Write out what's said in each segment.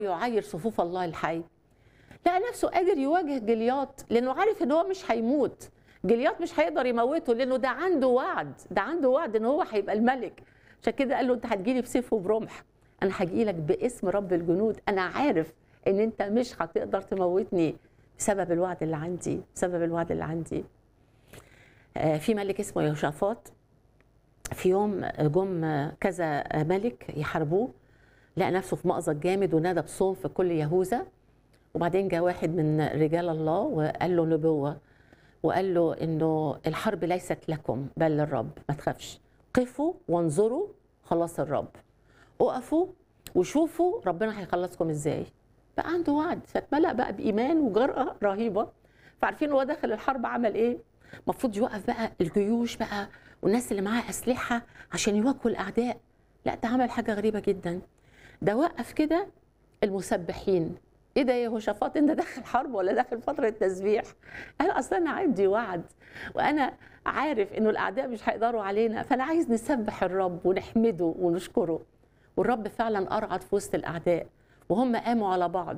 يعاير صفوف الله الحي لقى نفسه قادر يواجه جلياط لانه عارف ان هو مش هيموت جلياط مش هيقدر يموته لانه ده عنده وعد ده عنده وعد ان هو هيبقى الملك عشان كده قال له انت هتجيلي بسيف وبرمح انا هجيلك باسم رب الجنود انا عارف ان انت مش هتقدر تموتني بسبب الوعد اللي عندي بسبب الوعد اللي عندي آه، في ملك اسمه يهوشافاط في يوم جم كذا ملك يحاربوه لقى نفسه في مأزق جامد ونادى بصوم في كل يهوذا وبعدين جاء واحد من رجال الله وقال له نبوة وقال له انه الحرب ليست لكم بل للرب ما تخافش قفوا وانظروا خلاص الرب اقفوا وشوفوا ربنا هيخلصكم ازاي بقى عنده وعد فاتملأ بقى بإيمان وجرأة رهيبة فعارفين هو داخل الحرب عمل ايه المفروض يوقف بقى الجيوش بقى والناس اللي معاها أسلحة عشان يواجهوا الأعداء لا ده عمل حاجة غريبة جدا ده وقف كده المسبحين ايه ده يا يهوشافاط انت داخل حرب ولا داخل فتره تسبيح قال اصل انا عندي وعد وانا عارف انه الاعداء مش هيقدروا علينا فانا عايز نسبح الرب ونحمده ونشكره والرب فعلا ارعد في وسط الاعداء وهم قاموا على بعض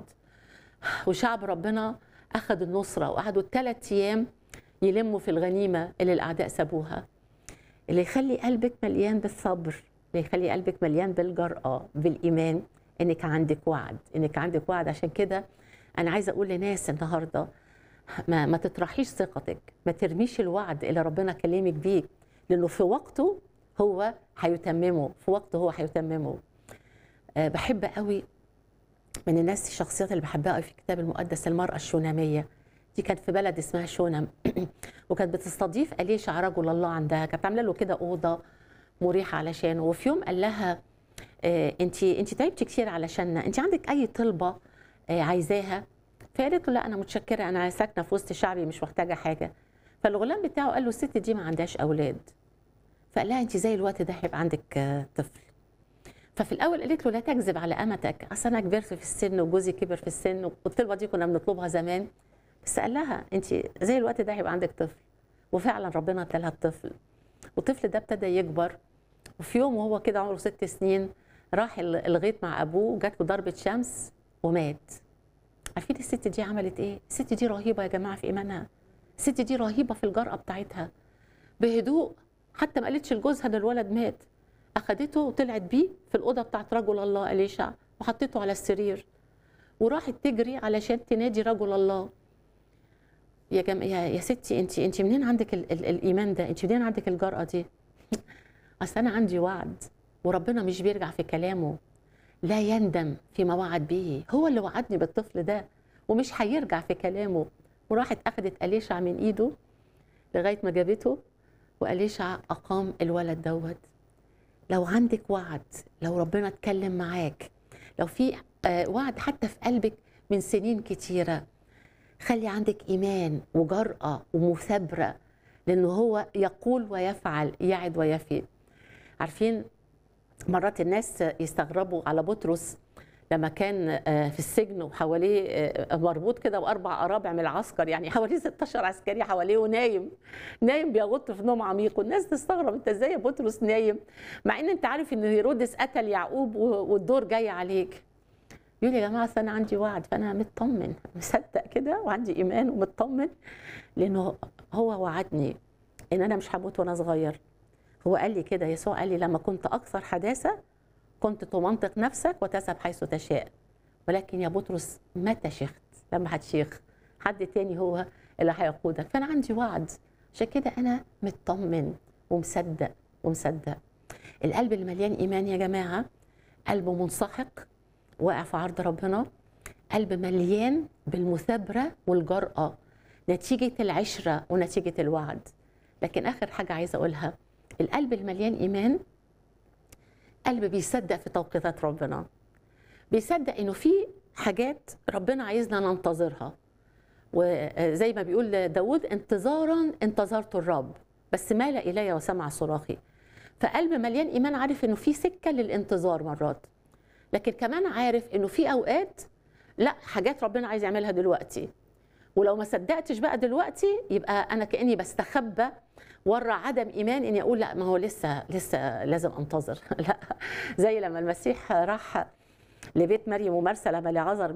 وشعب ربنا اخذ النصره وقعدوا ثلاث ايام يلموا في الغنيمه اللي الاعداء سابوها اللي يخلي قلبك مليان بالصبر اللي يخلي قلبك مليان بالجرأة بالإيمان إنك عندك وعد إنك عندك وعد عشان كده أنا عايزة أقول لناس النهاردة ما, ما تطرحيش ثقتك ما ترميش الوعد اللي ربنا كلمك بيه لأنه في وقته هو هيتممه في وقته هو هيتممه أه بحب قوي من الناس الشخصيات اللي بحبها قوي في الكتاب المقدس المرأة الشونامية دي كانت في بلد اسمها شونم وكانت بتستضيف أليشع رجل الله عندها كانت عامله له كده اوضه مريحه علشانه وفي يوم قال لها انت انت تعبتي كتير علشاننا انت عندك اي طلبه آه، عايزاها فقالت له لا انا متشكره انا ساكنه في وسط شعبي مش محتاجه حاجه فالغلام بتاعه قال له الست دي ما عندهاش اولاد فقال لها انت زي الوقت ده هيبقى عندك آه، طفل ففي الاول قالت له لا تكذب على امتك اصل انا كبرت في السن وجوزي كبر في السن والطلبه دي كنا بنطلبها زمان بس قال لها انت زي الوقت ده هيبقى عندك طفل وفعلا ربنا ادالها الطفل والطفل ده ابتدى يكبر وفي يوم وهو كده عمره ست سنين راح ال- الغيط مع ابوه جات له ضربه شمس ومات عارفين الست دي عملت ايه الست دي رهيبه يا جماعه في ايمانها الست دي رهيبه في الجرأه بتاعتها بهدوء حتى ما قالتش لجوزها ده الولد مات اخدته وطلعت بيه في الاوضه بتاعت رجل الله اليشع وحطيته على السرير وراحت تجري علشان تنادي رجل الله يا جم... يا, يا ستي انت انت منين عندك ال... ال... الايمان ده انت منين عندك الجرأه دي اصل انا عندي وعد وربنا مش بيرجع في كلامه لا يندم فيما وعد به هو اللي وعدني بالطفل ده ومش هيرجع في كلامه وراحت اخذت اليشع من ايده لغايه ما جابته واليشع اقام الولد دوت لو عندك وعد لو ربنا اتكلم معاك لو في آه، وعد حتى في قلبك من سنين كتيره خلي عندك ايمان وجرأه ومثابره لانه هو يقول ويفعل يعد ويفي عارفين مرات الناس يستغربوا على بطرس لما كان آه، في السجن وحواليه آه، مربوط كده واربع اراضع من العسكر يعني حواليه 16 عسكري حواليه ونايم نايم بيغط في نوم عميق والناس تستغرب انت ازاي يا بطرس نايم مع ان انت عارف ان هيرودس قتل يعقوب و- والدور جاي عليك يقول يا جماعه أصل انا عندي وعد فانا مطمن مصدق كده وعندي ايمان ومطمن لانه هو وعدني ان انا مش هموت وانا صغير هو قال لي كده يسوع قال لي لما كنت اكثر حداثه كنت تمنطق نفسك وتذهب حيث تشاء ولكن يا بطرس متى شيخت لما هتشيخ حد تاني هو اللي هيقودك فانا عندي وعد عشان كده انا مطمن ومصدق ومصدق القلب اللي مليان ايمان يا جماعه قلب منسحق واقع في عرض ربنا قلب مليان بالمثابره والجراه نتيجه العشره ونتيجه الوعد لكن اخر حاجه عايزه اقولها القلب المليان ايمان قلب بيصدق في توقيتات ربنا بيصدق انه في حاجات ربنا عايزنا ننتظرها وزي ما بيقول داود انتظارا انتظرت الرب بس مال الي وسمع صراخي فقلب مليان ايمان عارف انه في سكه للانتظار مرات لكن كمان عارف انه في اوقات لا حاجات ربنا عايز يعملها دلوقتي ولو ما صدقتش بقى دلوقتي يبقى انا كاني بستخبى ورا عدم ايمان اني اقول لا ما هو لسه لسه لازم انتظر لا زي لما المسيح راح لبيت مريم ومرسى لما لعذر